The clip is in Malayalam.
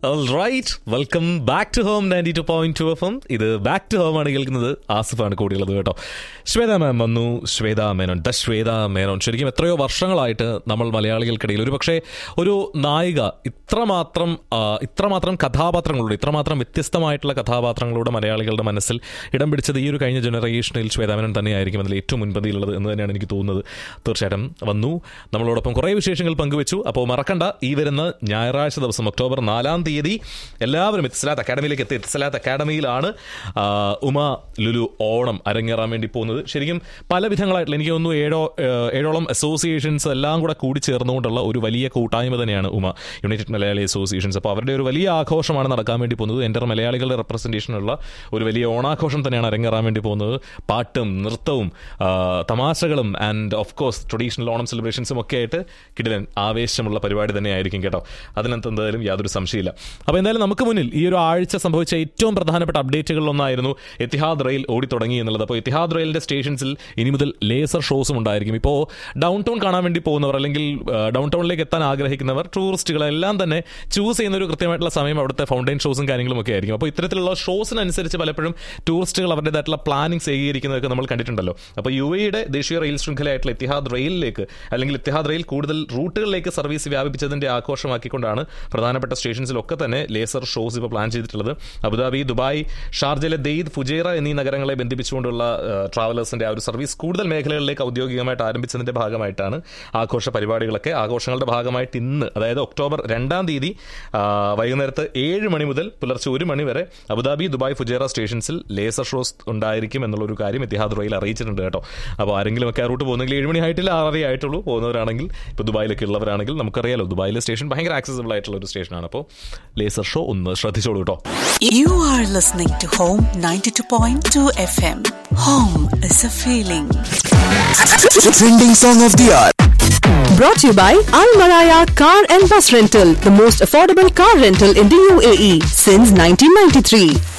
Right welcome back to home ninety two point two F M ഇത് ബാക്ക് ടു ഹോം ആണ് കേൾക്കുന്നത് ആസിഫാണ് കൂടിയുള്ളത് കേട്ടോ ശ്വേത മാം വന്നു ശ്വേത മേനോൻ ദ ശ്വേത മേനോൻ ശരിക്കും എത്രയോ വർഷങ്ങളായിട്ട് നമ്മൾ മലയാളികൾക്കിടയിൽ ഒരു പക്ഷേ ഒരു നായിക ഇത്രമാത്രം ആ, ഇത്രമാത്രം കഥാപാത്രങ്ങളുടെ ഇത്രമാത്രം വ്യത്യസ്തമായിട്ടുള്ള കഥാപാത്രങ്ങളുടെ മലയാളികളുടെ മനസ്സിൽ ഇടം പിടിച്ചത് ഈ ഒരു കഴിഞ്ഞ ജനറേഷനിൽ ശ്വേത മേനോൻ തന്നെയായിരിക്കും അതിൽ ഏറ്റവും മുൻപന്തിയിലുള്ളത് എന്ന് തന്നെയാണ് എനിക്ക് തോന്നുന്നത് തീർച്ചയായിട്ടും വന്നു നമ്മളോടൊപ്പം കുറേ വിശേഷങ്ങൾ പങ്കുവച്ചു അപ്പോൾ മറക്കണ്ട ഈ വരുന്ന ഞായറാഴ്ച ദിവസം ഒക്ടോബർ നാലാം തീയതി എല്ലാവരും ഇത്സലാത്ത് അക്കാഡമിയിലേക്ക് എത്തി ഇത്സലാത്ത് അക്കാഡമിയിലാണ് ആ, ഉമ ലുലു ഓണം അരങ്ങേറാൻ വേണ്ടി പോകുന്നത് ശരിക്കും പല വിധങ്ങളായിട്ടുള്ള എനിക്ക് തോന്നുന്നു ഏഴോ ഏഹ്, ഏഴോളം അസോസിയേഷൻസ് എല്ലാം കൂടെ കൂടി ചേർന്നുകൊണ്ടുള്ള ഒരു വലിയ കൂട്ടായ്മ തന്നെയാണ് ഉമ യുണൈറ്റഡ് മലയാളി അസോസിയേഷൻസ് അപ്പോൾ അവരുടെ ഒരു വലിയ ആഘോഷമാണ് നടക്കാൻ വേണ്ടി പോകുന്നത് എൻ്റെ മലയാളികളുടെ റെപ്രസെൻറ്റേഷനുള്ള ഒരു വലിയ ഓണാഘോഷം തന്നെയാണ് അരങ്ങേറാൻ വേണ്ടി പോകുന്നത് പാട്ടും നൃത്തവും ആ, തമാശകളും and of course traditional Onam സെലിബ്രേഷൻസും ഒക്കെ ആയിട്ട് കിടിലൻ ആവേശമുള്ള പരിപാടി തന്നെ ആയിരിക്കും കേട്ടോ അതിനകത്ത് എന്തായാലും യാതൊരു സംശയമില്ല അപ്പോൾ എന്തായാലും നമുക്ക് മുന്നിൽ ഈ ഒരു ആഴ്ച സംഭവിച്ച ഏറ്റവും പ്രധാനപ്പെട്ട അപ്ഡേറ്റുകളിലൊന്നായിരുന്നു എത്തിഹാദ് റെയിൽ ഓടി തുടങ്ങി എന്നുള്ളത് അപ്പോൾ എത്തിഹാദ് റെയിലിന്റെ സ്റ്റേഷൻസിൽ ഇനി മുതൽ ലേസർ ഷോസും ഉണ്ടായിരിക്കും ഇപ്പോൾ ഡൗൺ ടൗൺ കാണാൻ വേണ്ടി പോകുന്നവർ അല്ലെങ്കിൽ ഡൗൺ ടൗണിലേക്ക് എത്താൻ ആഗ്രഹിക്കുന്നവർ ടൂറിസ്റ്റുകളെല്ലാം തന്നെ ചൂസ് ചെയ്യുന്ന ഒരു കൃത്യമായിട്ടുള്ള സമയം അവിടുത്തെ ഫൗണ്ടൈൻ ഷോസും കാര്യങ്ങളും ഒക്കെ ആയിരിക്കും അപ്പോൾ ഇത്തരത്തിലുള്ള ഷോസിനനുസരിച്ച് പലപ്പോഴും ടൂറിസ്റ്റുകൾ അവരുടേതായിട്ടുള്ള പ്ലാനിങ് സ്വീകരിക്കുന്നതൊക്കെ നമ്മൾ കണ്ടിട്ടുണ്ടല്ലോ അപ്പോൾ യു എയുടെ ദേശീയ റെയിൽ ശൃംഖലയായിട്ടുള്ള ഇത്തിഹാദ് റെയിലിലേക്ക് അല്ലെങ്കിൽ ഇത്തിഹാദ് റെയിൽ കൂടുതൽ റൂട്ടുകളിലേക്ക് സർവീസ് വ്യാപിപ്പിച്ചതിന്റെ ആഘോഷമാക്കിക്കൊണ്ടാണ് പ്രധാനപ്പെട്ട സ്റ്റേഷൻസിലൊക്കെ തന്നെ ലേസർ ഷോസ് ഇപ്പോൾ പ്ലാൻ ചെയ്തിട്ടുള്ളത് അബുദാബി ദുബായ് ഷാർജയിലെ ദെയ്ദ് ഫുജേറ എന്നീ നഗരങ്ങളെ ബന്ധിപ്പിച്ചുകൊണ്ടുള്ള ട്രാവലേഴ്സിന്റെ ആ ഒരു സർവീസ് കൂടുതൽ മേഖലകളിലേക്ക് ഔദ്യോഗികമായിട്ട് ആരംഭിച്ചതിന്റെ ഭാഗമായിട്ടാണ് ആഘോഷ പരിപാടികളൊക്കെ ആഘോഷങ്ങളുടെ ഭാഗമായിട്ട് ഇന്ന് അതായത് ഒക്ടോബർ രണ്ടാം തീയതി ആ, വൈകുന്നേരത്ത് ഏഴ് മണി മുതൽ പുലർച്ചെ ഒരു മണി വരെ അബുദാബി ദുബായ് ഫുജേറ സ്റ്റേഷൻസിൽ ലേസർ ഷോസ് ഉണ്ടായിരിക്കും എന്നുള്ള ഒരു കാര്യം ഇത്തിഹാദ് റോയിൽ അറിയിച്ചിട്ടുണ്ട് കേട്ടോ അപ്പോൾ ആരെങ്കിലും ഒക്കെ ആ റൂട്ട് പോകുന്നെങ്കിൽ ഏഴ് മണി ആയിട്ടില്ല ആറര ആയിട്ടുള്ളൂ പോകുന്നവരാണെങ്കിൽ ഇപ്പോൾ ദുബായിലൊക്കെ ഉള്ളവരാണെങ്കിൽ നമുക്കറിയാലോ ദുബായിലെ സ്റ്റേഷൻ ഭയങ്കര ആക്സസിബിൾ ആയിട്ടുള്ള ഒരു സ്റ്റേഷനാണ് അപ്പോൾ ലേസർ ഷോ ഒന്ന് ശ്രദ്ധിച്ചോളൂ കേട്ടോ You are listening to Home 92.2 FM. Home is a feeling. Trending song of the hour. Brought to you by Al Maraya Car and Bus Rental, the most affordable car rental in the UAE since 1993.